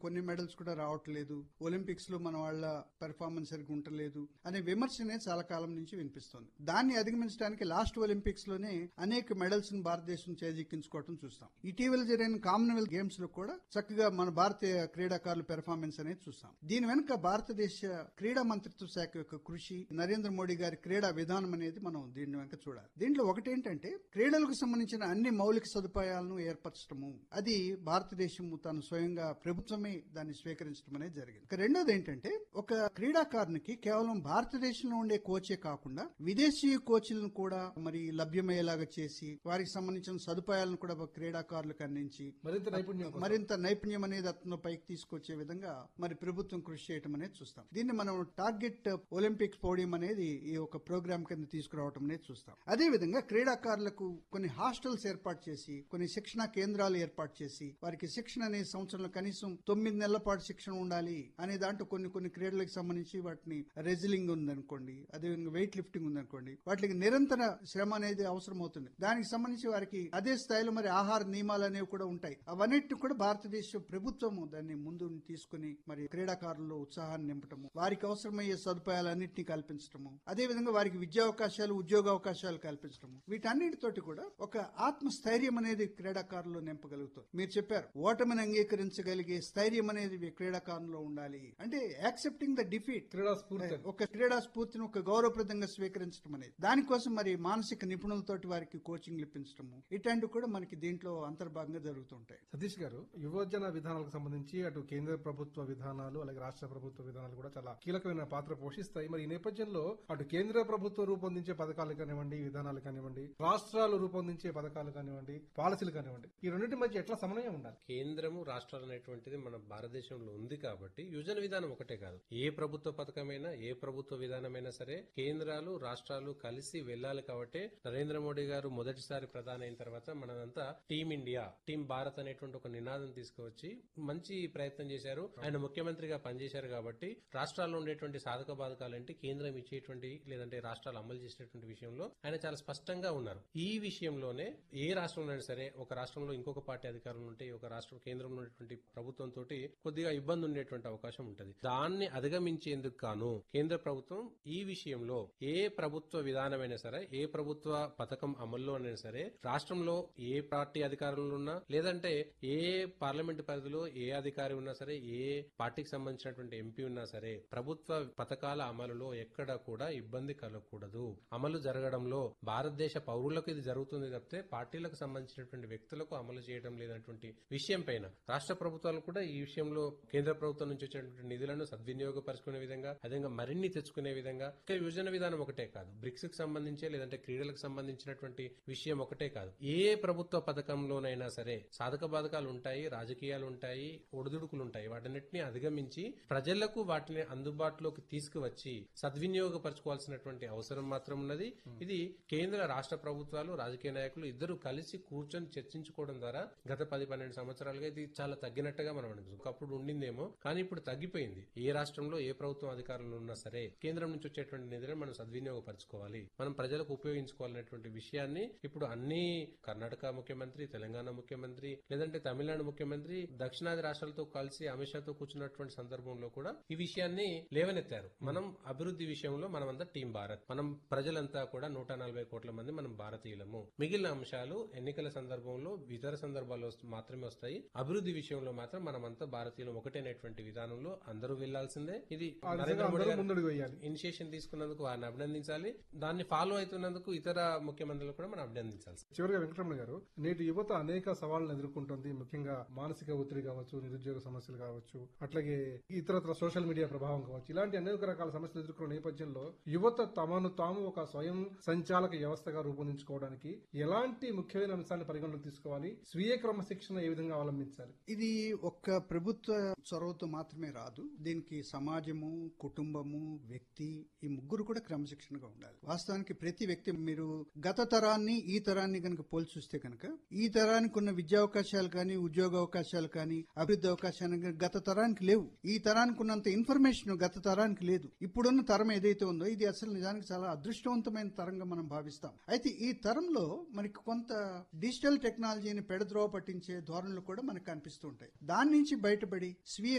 కొన్ని మెడల్స్ కూడా రావట్లేదు ఒలింపిక్స్ లో మన వాళ్ళ పెర్ఫార్మెన్స్ సరిగ్గా ఉండలేదు అనే విమర్శనే చాలా కాలం నుంచి వినిపిస్తోంది దాన్ని అధిగమించడానికి లాస్ట్ ఒలింపిక్స్ లోనే అనేక మెడల్స్ ని భారతదేశం చేజిక్కించుకోవడం చూస్తాం ఇటీవల జరిగిన కామన్వెల్త్ గేమ్స్ లో కూడా చక్కగా మన భారతీయ క్రీడాకారుల పెర్ఫార్మెన్స్ అనేది చూస్తాం దీని వెనుక భారతదేశ క్రీడా మంత్రిత్వ శాఖ యొక్క కృషి నరేంద్ర మోడీ గారి క్రీడా విధానం అనేది మనం దీని వెనుక చూడాలి దీంట్లో ఒకటేంటంటే క్రీడలకు సంబంధించిన అన్ని మౌలిక సదుపాయాలను ఏర్పరచడము అది భారతదేశం తాను స్వయంగా ప్రభుత్వమే దాన్ని స్వీకరించడం అనేది జరిగింది ఇక రెండోది ఏంటంటే ఒక క్రీడాకారునికి కేవలం భారతదేశంలో ఉండే కోచే కాకుండా విదేశీ కోచ్లను కూడా మరి లభ్యమయ్యేలాగా చేసి వారికి సంబంధించిన సదుపాయాలను కూడా క్రీడాకారులకు అందించి మరింత నైపుణ్యం కోసం. మరింత నైపుణ్యం అనేది అతను పైకి తీసుకొచ్చే విధంగా మరి ప్రభుత్వం కృషి చేయటం అనేది చూస్తాం దీన్ని మనం టార్గెట్ ఒలింపిక్స్ పోడియం అనేది ఈ ఒక ప్రోగ్రామ్ కింద తీసుకురావటం అనేది చూస్తాం అదే విధంగా క్రీడాకారులకు కొన్ని హాస్టల్స్ ఏర్పాటు చేసి కొన్ని శిక్షణా కేంద్రాలు ఏర్పాటు చేసి వారికి శిక్షణ అనే సంవత్సరంలో కనీసం తొమ్మిది నెలల పాటు శిక్షణ ఉండాలి అనే దాంట్లో కొన్ని కొన్ని క్రీడలకు సంబంధించి వాటిని రెజిలింగ్ ఉందనుకోండి అదేవిధంగా వెయిట్ లిఫ్టింగ్ ఉందనుకోండి వాటికి నిరంతర శ్రమ అనేది అవసరం అవుతుంది దానికి సంబంధించి వారికి అదే స్థాయిలో మరి ఆహార నియమాలు అనేవి కూడా ఉంటాయి అవన్నిటిని కూడా భారతదేశ ప్రభుత్వం దాన్ని ముందు తీసుకుని మరి క్రీడాకారుల్లో ఉత్సాహాన్ని నింపటము వారికి అవసరమయ్యే సదుపాయాలన్నింటినీ కల్పించడము అదే విధంగా వారికి విద్యా అవకాశాలు ఉద్యోగ అవకాశాలు కల్పించడము వీటన్నిటితోటి కూడా ఒక ఆత్మస్థైర్యం అనేది క్రీడాకారుల్లో నింపగలుగుతుంది మీరు చెప్పారు ఓటమిని అంగీకరించగలిగే స్థైర్యం అనేది ఈ క్రీడాకారులో ఉండాలి అంటే యాక్సెప్టింగ్ ద డిఫీట్ క్రీడా స్ఫూర్తి ఒక క్రీడా స్ఫూర్తిని ఒక గౌరవప్రదంగా స్వీకరించడం అనేది దానికోసం మరి మానసిక నిపుణులతోటి వారికి కోచింగ్ ఇప్పించడము ఇట్లాంటివి కూడా మనకి దీంట్లో అంతర్భాగంగా జరుగుతుంటాయి సతీష్ గారు యువజన విధానాలకు సంబంధించి అటు కేంద్ర ప్రభుత్వ విధానాలు అలాగే రాష్ట్ర ప్రభుత్వ విధానాలు కూడా చాలా కీలకమైన పాత్ర పోషిస్తాయి మరి ఈ నేపథ్యంలో అటు కేంద్ర ప్రభుత్వం రూపొందించే పథకాలు కానివ్వండి విధానాలు కానివ్వండి రాష్ట్రాలు రూపొందించే పథకాలు కానివ్వండి పాలసీలు కానివ్వండి ఈ రెండింటి మధ్య ఎట్లా సమన్వయం ఉండాలి కేంద్రము రాష్ట్రాలు అనేటువంటిది మన భారతదేశంలో ఉంది కాబట్టి యువజన విధానం ఒకటే కాదు ఏ ప్రభుత్వ పథకమైనా ఏ ప్రభుత్వ విధానమైనా సరే కేంద్రాలు రాష్ట్రాలు కలిసి వెళ్ళాలి కాబట్టి నరేంద్ర మోడీ గారు మొదటిసారి ప్రధాని అయిన తర్వాత మనంతా టీమ్ ఇండియా టీమ్ భారత్ అనేటువంటి ఒక నినాదం తీసుకువచ్చి మంచి ప్రయత్నం చేశారు ఆయన ముఖ్యమంత్రిగా పనిచేశారు కాబట్టి రాష్ట్రాల్లో ఉండేటువంటి సాధక బాధకాలంటే కేంద్రం ఇచ్చేటువంటి లేదంటే రాష్ట్రాలు అమలు చేసేటువంటి విషయంలో ఆయన చాలా స్పష్టంగా ఉన్నారు ఈ విషయంలోనే ఏ రాష్ట్రంలో సరే ఒక రాష్ట్రంలో ఇంకొక పార్టీ అధికారంలో ఉంటే ఒక రాష్ట్రం కేంద్రంలో ఉన్నటువంటి ప్రభుత్వం తోటి కొద్దిగా ఇబ్బంది ఉండేటువంటి అవకాశం ఉంటది దాన్ని అధిగమించేందుకు గాను కేంద్ర ప్రభుత్వం ఈ విషయంలో ఏ ప్రభుత్వ విధానమైనా సరే ఏ ప్రభుత్వ పథకం అమల్లో అయినా సరే రాష్ట్రంలో ఏ పార్టీ అధికారంలో ఉన్నా లేదంటే ఏ పార్లమెంట్ పరిధిలో ఏ అధికారి ఉన్నా సరే ఏ పార్టీకి సంబంధించినటువంటి ఎంపీ ఉన్నా సరే ప్రభుత్వ పథకాల అమలులో ఎక్కడ కూడా ఇబ్బంది కలగకూడదు అమలు జరగడంలో భారతదేశ పౌరులకు ఇది జరుగుతుంది తప్పితే పార్టీలకు సంబంధించినటువంటి వ్యక్తులకు అమలు చేయడం లేనటువంటి విషయం పైన రాష్ట్ర ప్రభుత్వాలు కూడా ఈ విషయంలో కేంద్ర ప్రభుత్వం నుంచి వచ్చేటువంటి నిధులను సద్వినియోగపరుచుకునే విధంగా అదేవిధంగా మరిన్ని తెచ్చుకునే విధంగా ఇక విభజన విధానం ఒకటే కాదు బ్రిక్స్ కి సంబంధించి లేదంటే క్రీడలకు సంబంధించినటువంటి విషయం ఒకటే కాదు ఏ ప్రభుత్వ పథకంలోనైనా సరే సాధక బాధకాలు ఉంటాయి రాజకీయాలు ఉంటాయి ఒడిదుడుకులు ఉంటాయి వాటన్నిటిని అధిగమించి ప్రజలకు వాటిని అందుబాటులోకి తీసుకువచ్చి సద్వినియోగపరచుకోవాల్సినటువంటి అవసరం మాత్రం ఉన్నది ఇది కేంద్ర రాష్ట్ర ప్రభుత్వాలు రాజకీయ నాయకులు ఇద్దరు కలిసి కూర్చొని చర్చించుకోవడం ద్వారా గత పది పన్నెండు సంవత్సరాలుగా ఇది చాలా తగ్గినట్టుగా మనం అనిపిస్తుంది ఒకప్పుడు ఉండిందేమో కానీ ఇప్పుడు తగ్గిపోయింది ఏ రాష్ట్రంలో ఏ ప్రభుత్వం అధికారంలో ఉన్నా సరే కేంద్రం నుంచి వచ్చేటువంటి నిధులను మనం సద్వినియోగపరచుకోవాలి మనం ప్రజలకు ఉపయోగించుకోవాలనేటువంటి విషయాన్ని ఇప్పుడు అన్ని కర్ణాటక ముఖ్యమంత్రి తెలంగాణ ముఖ్యమంత్రి లేదంటే తమిళనాడు ముఖ్యమంత్రి దక్షిణాది రాష్ట్రాలతో కలిసి అమిత్ షాతో కూర్చున్నటువంటి సందర్భంలో కూడా ఈ విషయాన్ని లేవనెత్తారు మనం అభివృద్ధి విషయంలో మనమంతా టీం భారత్ మనం ప్రజలంతా కూడా నూట నలభై కోట్ల మంది మనం భారతీయులము మిగిలిన అంశాలు ఎన్నికల సందర్భంలో ఇతర సందర్భాల్లో వస్తు- మాత్రమే వస్తాయి అభివృద్ధి విషయంలో మాత్రం మనమంతా భారతీయులు ఒకటేనటువంటి విధానంలో అందరూ వెళ్లాల్సిందే ఇది ఆ దిశగా నరేంద్ర మోడీ అందరూ గారు ముందడుగు వేయాలి ఇనిషియేషన్ తీసుకున్నందుకు వారిని అభినందించాలి దాన్ని ఫాలో అవుతున్నందుకు ఇతర ముఖ్యమంత్రులు కూడా మనం అభినందించాలి చివరిగా వెంకటరమణ గారు నేటి యువత అనేక సవాళ్లను ఎదుర్కొంటుంది ముఖ్యంగా మానసిక ఒత్తిడి కావచ్చు నిరుద్యోగ సమస్యలు కావచ్చు అట్లాగే ఇతరత్ర సోషల్ మీడియా ప్రభావం కావచ్చు ఇలాంటి అనేక రకాల సమస్యలు ఎదుర్కొన్న నేపథ్యంలో యువత తమను తాము ఒక స్వయం సంచాలక వ్యవస్థగా రూపొందించుకోవడానికి ఎలాంటి ముఖ్యమైన అంశాన్ని పరిగణలోకి తీసుకోవాలి స్వీయ క్రమశిక్షణ ఏ విధంగా అవలంబించాలి ఇది ఒక్క ప్రభుత్వ చొరవతో మాత్రమే రాదు దీనికి సమాజము కుటుంబము వ్యక్తి ఈ ముగ్గురు కూడా క్రమశిక్షణగా ఉండాలి వాస్తవానికి ప్రతి వ్యక్తి మీరు గత తరాన్ని ఈ తరాన్ని కనుక పోల్చి చూస్తే కనుక ఈ తరానికి ఉన్న విద్యా అవకాశాలు కానీ ఉద్యోగ అవకాశాలు కానీ అభివృద్ధి అవకాశాలు కానీ గత తరానికి లేవు ఈ తరానికి ఉన్నంత ఇన్ఫర్మేషన్ గత తరానికి లేదు ఇప్పుడున్న తరం ఏదైతే ఉందో ఇది అసలు నిజానికి చాలా అదృష్టవంతమైన తరంగా మనం భావిస్తాం అయితే ఈ తరంలో మనకి కొంత డిజిటల్ టెక్నాలజీని పెడద్రోవ పట్టించే ధోరణులు కూడా మనకు కనిపిస్తూ ఉంటాయి దాని నుంచి బయటపడి స్వీయ